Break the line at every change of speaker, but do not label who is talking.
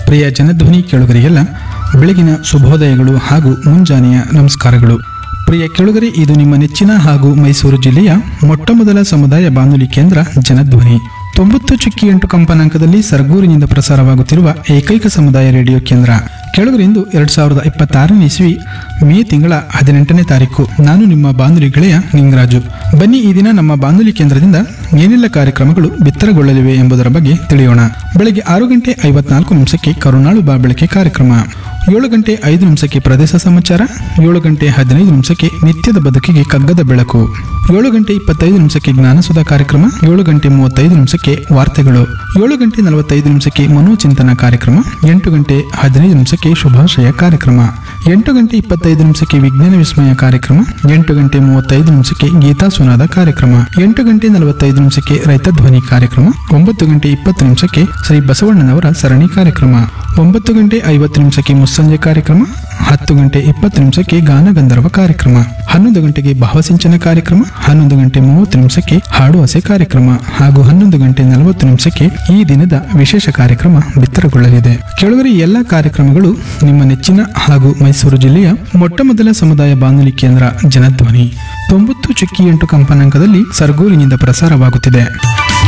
ಪ್ರಿಯ ಜನಧ್ವನಿ ಕೇಳುಗರಿಗೆಲ್ಲ ಬೆಳಗಿನ ಶುಭೋದಯಗಳು ಹಾಗೂ ಮುಂಜಾನೆಯ ನಮಸ್ಕಾರಗಳು ಪ್ರಿಯ ಕೆಳುಗರೆ ಇದು ನಿಮ್ಮ ನೆಚ್ಚಿನ ಹಾಗೂ ಮೈಸೂರು ಜಿಲ್ಲೆಯ ಮೊಟ್ಟಮೊದಲ ಸಮುದಾಯ ಬಾನುಲಿ ಕೇಂದ್ರ ಜನಧ್ವನಿ ತೊಂಬತ್ತು ಚುಕ್ಕಿ ಎಂಟು ಕಂಪನಾಂಕದಲ್ಲಿ ಸರಗೂರಿನಿಂದ ಪ್ರಸಾರವಾಗುತ್ತಿರುವ ಏಕೈಕ ಸಮುದಾಯ ರೇಡಿಯೋ ಕೇಂದ್ರ ಕೆಳಗರಿಂದು ಎರಡ್ ಸಾವಿರದ ಇಪ್ಪತ್ತಾರನೇ ಇಸ್ವಿ ಮೇ ತಿಂಗಳ ಹದಿನೆಂಟನೇ ತಾರೀಕು ನಾನು ನಿಮ್ಮ ಬಾನುಲಿ ಗೆಳೆಯ ನಿಂಗರಾಜು ಬನ್ನಿ ಈ ದಿನ ನಮ್ಮ ಬಾನುಲಿ ಕೇಂದ್ರದಿಂದ ಏನೆಲ್ಲ ಕಾರ್ಯಕ್ರಮಗಳು ಬಿತ್ತರಗೊಳ್ಳಲಿವೆ ಎಂಬುದರ ಬಗ್ಗೆ ತಿಳಿಯೋಣ ಬೆಳಗ್ಗೆ ಆರು ಗಂಟೆ ಐವತ್ನಾಲ್ಕು ನಿಮಿಷಕ್ಕೆ ಕರುಣಾಳು ಬಾ ಬೆಳಕೆ ಕಾರ್ಯಕ್ರಮ ಏಳು ಗಂಟೆ ಐದು ನಿಮಿಷಕ್ಕೆ ಪ್ರದೇಶ ಸಮಾಚಾರ ಏಳು ಗಂಟೆ ಹದಿನೈದು ನಿಮಿಷಕ್ಕೆ ನಿತ್ಯದ ಬದುಕಿಗೆ ಕಗ್ಗದ ಬೆಳಕು ಏಳು ಗಂಟೆ ಇಪ್ಪತ್ತೈದು ನಿಮಿಷಕ್ಕೆ ಜ್ಞಾನಸುಧ ಕಾರ್ಯಕ್ರಮ ಏಳು ಗಂಟೆ ಮೂವತ್ತೈದು ನಿಮಿಷಕ್ಕೆ ವಾರ್ತೆಗಳು ಏಳು ಗಂಟೆ ನಲವತ್ತೈದು ನಿಮಿಷಕ್ಕೆ ಮನೋಚಿಂತನ ಕಾರ್ಯಕ್ರಮ ಎಂಟು ಗಂಟೆ ಹದಿನೈದು ನಿಮಿಷಕ್ಕೆ ಶುಭಾಶಯ ಕಾರ್ಯಕ್ರಮ ಎಂಟು ಗಂಟೆ ಇಪ್ಪತ್ತೈದು ನಿಮಿಷಕ್ಕೆ ವಿಜ್ಞಾನ ವಿಸ್ಮಯ ಕಾರ್ಯಕ್ರಮ ಎಂಟು ಗಂಟೆ ಮೂವತ್ತೈದು ನಿಮಿಷಕ್ಕೆ ಗೀತಾ ಸುನಾದ ಕಾರ್ಯಕ್ರಮ ಎಂಟು ಗಂಟೆ ನಲವತ್ತೈದು ನಿಮಿಷಕ್ಕೆ ರೈತ ಧ್ವನಿ ಕಾರ್ಯಕ್ರಮ ಒಂಬತ್ತು ಗಂಟೆ ಇಪ್ಪತ್ತು ನಿಮಿಷಕ್ಕೆ ಶ್ರೀ ಬಸವಣ್ಣನವರ ಸರಣಿ ಕಾರ್ಯಕ್ರಮ ಒಂಬತ್ತು ಗಂಟೆ ಐವತ್ತು ನಿಮಿಷಕ್ಕೆ ಮುಸ್ಸಂಜೆ ಕಾರ್ಯಕ್ರಮ ಹತ್ತು ಗಂಟೆ ಇಪ್ಪತ್ತು ನಿಮಿಷಕ್ಕೆ ಗಾನಗಂಧರ್ವ ಕಾರ್ಯಕ್ರಮ ಹನ್ನೊಂದು ಗಂಟೆಗೆ ಭಾವಸಿಂಚನ ಕಾರ್ಯಕ್ರಮ ಹನ್ನೊಂದು ಗಂಟೆ ಮೂವತ್ತು ನಿಮಿಷಕ್ಕೆ ಹಾಡು ಹಸೆ ಕಾರ್ಯಕ್ರಮ ಹಾಗೂ ಹನ್ನೊಂದು ಗಂಟೆ ನಲವತ್ತು ನಿಮಿಷಕ್ಕೆ ಈ ದಿನದ ವಿಶೇಷ ಕಾರ್ಯಕ್ರಮ ಬಿತ್ತರಗೊಳ್ಳಲಿದೆ ಕೆಳಗರೆ ಎಲ್ಲ ಕಾರ್ಯಕ್ರಮಗಳು ನಿಮ್ಮ ನೆಚ್ಚಿನ ಹಾಗೂ ಮೈಸೂರು ಜಿಲ್ಲೆಯ ಮೊಟ್ಟಮೊದಲ ಸಮುದಾಯ ಬಾನುಲಿ ಕೇಂದ್ರ ಜನಧ್ವನಿ ತೊಂಬತ್ತು ಚುಕ್ಕಿ ಎಂಟು ಕಂಪನಾಂಕದಲ್ಲಿ ಸರ್ಗೂರಿನಿಂದ ಪ್ರಸಾರವಾಗುತ್ತಿದೆ